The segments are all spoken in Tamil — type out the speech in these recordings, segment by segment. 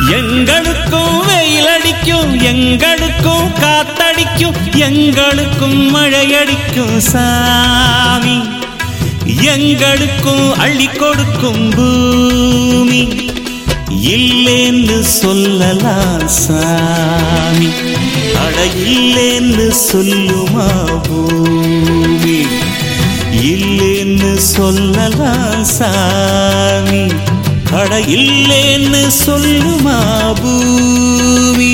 எங்களுக்கும் வெயில் அடிக்கும் எங்களுக்கும் காத்தடிக்கும் எங்களுக்கும் மழையடிக்கும் சாமி எங்களுக்கும் அள்ளி கொடுக்கும் பூமி இல்லேன்னு சொல்லலாம் சாமி அட இல்லேன்னு சொல்லுமா பூமி இல்லேன்னு சொல்லலாம் சாமி அட இல்லேன்னு சொல்லுமா பூமி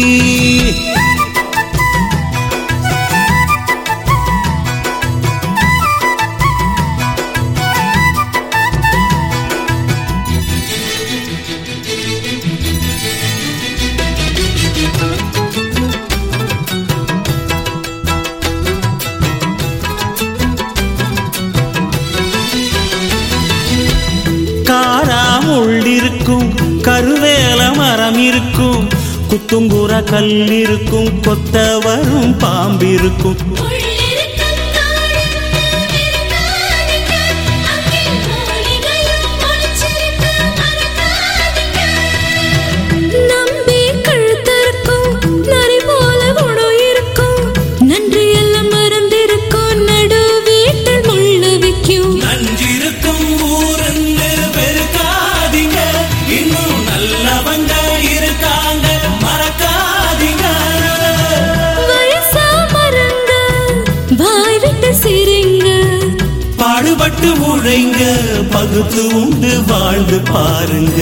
காராமுள் இருக்கும் கருவேல மரம் இருக்கும் குத்துங்குற கல் இருக்கும் கொத்த வரும் பாம்பிருக்கும் உள்ளிருக்கும் காடுங்க விருந்தாதிங்க அங்கே மூலிகையும் முளைச்சிருக்கு மறக்காதீங்க நம்பி கழுத்தறுக்கும் நரி போல உணவு இருக்கும் நன்றி எல்லாம் மறந்திருக்கும் நடு வீட்டில் முள்ளு வைக்கும் நஞ்சிருக்கும் ஊருன்னு பெருக்காதீங்க இன்னும் நல்லவங்க இருக்காங்க மறக்காதீங்க வயசா மரங்க வாய் விட்டு சிரிங்க பாடுபட்டு உழைங்க பகுத்து உண்டு வாழ்ந்து பாருங்க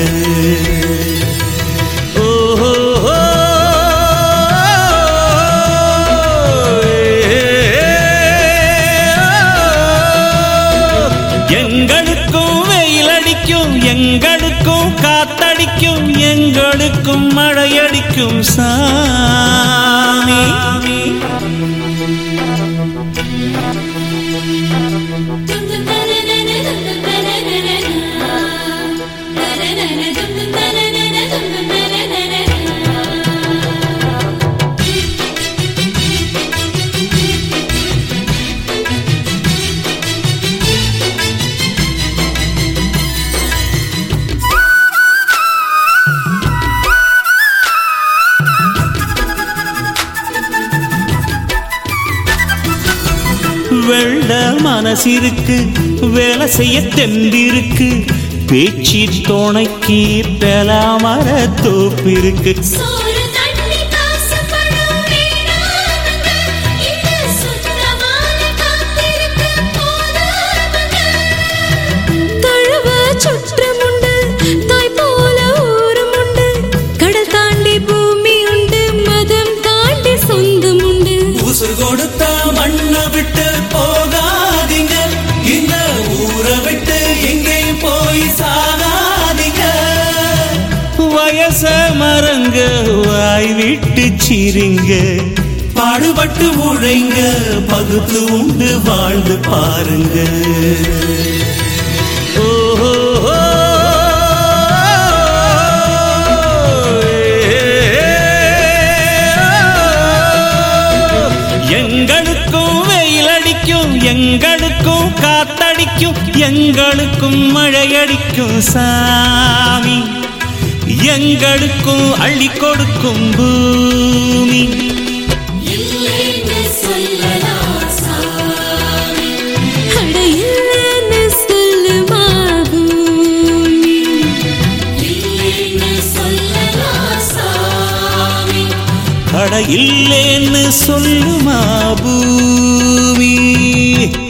ஓஹோ எங்களுக்கும் வெயில் அடிக்கும் எங்களுக்கும் காத்தடிக்கும் எங்களுக்கும் மழையடிக்கும் சாமி வெள்ள மனசிருக்கு வேலை செய்ய தெம்பிருக்கு பேச்சு துணைக்கு பெலாமர தோப்பிருக்கு சோறு தண்ணி காசு பணம் வேணாமுங்க இந்த சுத்தமான காத்திருக்கு போதாமுங்க தழுவ சுற்றமுண்டு தாய் போல ஊருமுண்டு கடல் தாண்டி பூமி உண்டு மதம் தாண்டி சொந்தம் உண்டு உசுர் கொடுத்த மண்ணை விட்டு போகாதீங்க இந்த ஊரை விட்டு எங்கேயும் போய் சாகாதீங்க வயச மரங்க வாய் விட்டு சிரிங்க பாடுபட்டு உழைங்க பகுத்து உண்டு வாழ்ந்து பாருங்க ஓஹோ எங்களுக்கும் வெயில் அடிக்கும் எங்களுக்கும் காத்தடிக்கும் எங்களுக்கும் மழையடிக்கும் சாமி எங்களுக்கும் அள்ளி கொடுக்கும் பூமி இல்லைன்னு சொல்லலாம் சாமி அட இல்லைன்னு சொல்லுமா பூமி இல்லைன்னு சொல்லலாம் சாமி கட இல்லேன்னு சொல்லுமா பூமி